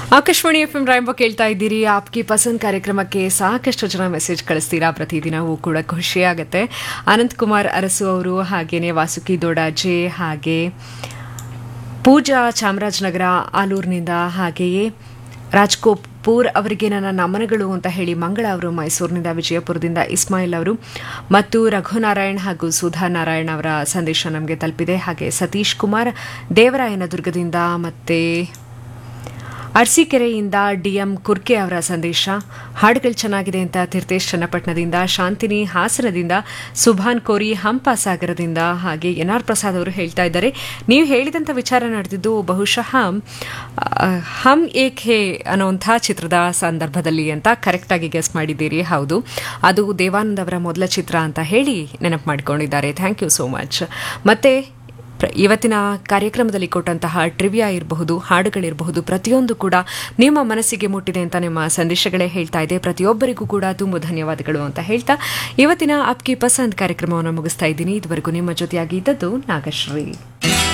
Akashvani F M ರಾಯಂಬ ಕೇಳ್ತಾ ಇದ್ದೀರಿ ಆಪ್ಗೆ ಪಸಂದ್ ಕಾರ್ಯಕ್ರಮಕ್ಕೆ ಸಾಕಷ್ಟು ಜನ ಮೆಸೇಜ್ ಕಳಿಸ್ತೀರಾ ಪ್ರತಿದಿನವೂ ಕೂಡ ಖುಷಿಯಾಗತ್ತೆ ಅನಂತ್ ಕುಮಾರ್ ಅರಸು ಅವರು ಹಾಗೇನೆ ವಾಸುಕಿ ದೊಡಾಜೆ ಹಾಗೆ ಪೂಜಾ ಚಾಮರಾಜನಗರ ಆಲೂರಿನಿಂದ ಹಾಗೆಯೇ ರಾಜ್ಕೋಪೂರ್ ಅವರಿಗೆ ನನ್ನ ನಮನಗಳು ಅಂತ ಹೇಳಿ ಮಂಗಳ ಅವರು ಮೈಸೂರಿನಿಂದ ವಿಜಯಪುರದಿಂದ ಇಸ್ಮಾಯಿಲ್ ಅವರು ಮತ್ತು ರಘುನಾರಾಯಣ್ ಹಾಗೂ ಸುಧಾ ನಾರಾಯಣ್ ಅವರ ಸಂದೇಶ ನಮಗೆ ತಲುಪಿದೆ ಹಾಗೆ ಸತೀಶ್ ಕುಮಾರ್ ದೇವರಾಯನದುರ್ಗದಿಂದ ಮತ್ತೆ ಅರ್ಸಿಕೆರೆಯಿಂದ ಡಿಎಂ ಕುರ್ಕೆ ಅವರ ಸಂದೇಶ ಹಾಡುಗಳು ಚೆನ್ನಾಗಿದೆ ಅಂತ ತೀರ್ಥೇಶ್ ಚನ್ನಪಟ್ಟಣದಿಂದ ಶಾಂತಿನಿ ಹಾಸನದಿಂದ ಸುಭಾನ್ ಕೋರಿ ಹಂಪ ಸಾಗರದಿಂದ ಹಾಗೆ ಎನ್ ಆರ್ ಪ್ರಸಾದ್ ಅವರು ಹೇಳ್ತಾ ಇದ್ದಾರೆ ನೀವು ಹೇಳಿದಂಥ ವಿಚಾರ ನಡೆದಿದ್ದು ಬಹುಶಃ ಆ, ಹಮ್ ಏಕ್ ಹೇ ಅನ್ನೋಂಥ ಚಿತ್ರದ ಸಂದರ್ಭದಲ್ಲಿ ಅಂತ ಕರೆಕ್ಟಾಗಿ ಗೆಸ್ ಮಾಡಿದ್ದೀರಿ ಹೌದು ಅದು ದೇವಾನಂದ್ ಅವರ ಮೊದಲ ಚಿತ್ರ ಅಂತ ಹೇಳಿ ನೆನಪು ಮಾಡಿಕೊಂಡಿದ್ದಾರೆ ಥ್ಯಾಂಕ್ ಯು ಸೋ ಮಚ್ ಮತ್ತೆ ಪ್ರ- ಇವತ್ತಿನ ಕಾರ್ಯಕ್ರಮದಲ್ಲಿ ಕೊಟ್ಟಂತಹ ಟ್ರಿವಿಯಾ ಇರಬಹುದು ಹಾಡುಗಳಿರಬಹುದು ಪ್ರತಿಯೊಂದು ಕೂಡ ನಿಮ್ಮ ಮನಸ್ಸಿಗೆ ಮುಟ್ಟಿದೆ ಅಂತ ನಿಮ್ಮ ಸಂದೇಶಗಳೇ ಹೇಳ್ತಾ ಇದೆ ಪ್ರತಿಯೊಬ್ಬರಿಗೂ ಕೂಡ ತುಂಬ ಧನ್ಯವಾದಗಳು ಅಂತ ಹೇಳ್ತಾ ಇವತ್ತಿನ ಅಪ್ಕಿ ಪಸಂದ್ ಕಾರ್ಯಕ್ರಮವನ್ನು ಮುಗಿಸ್ತಾ ಇದ್ದೀನಿ ಇದುವರೆಗೂ ನಿಮ್ಮ ಜೊತೆಯಾಗಿ ಇದ್ದದ್ದು ನಾಗಶ್ರೀ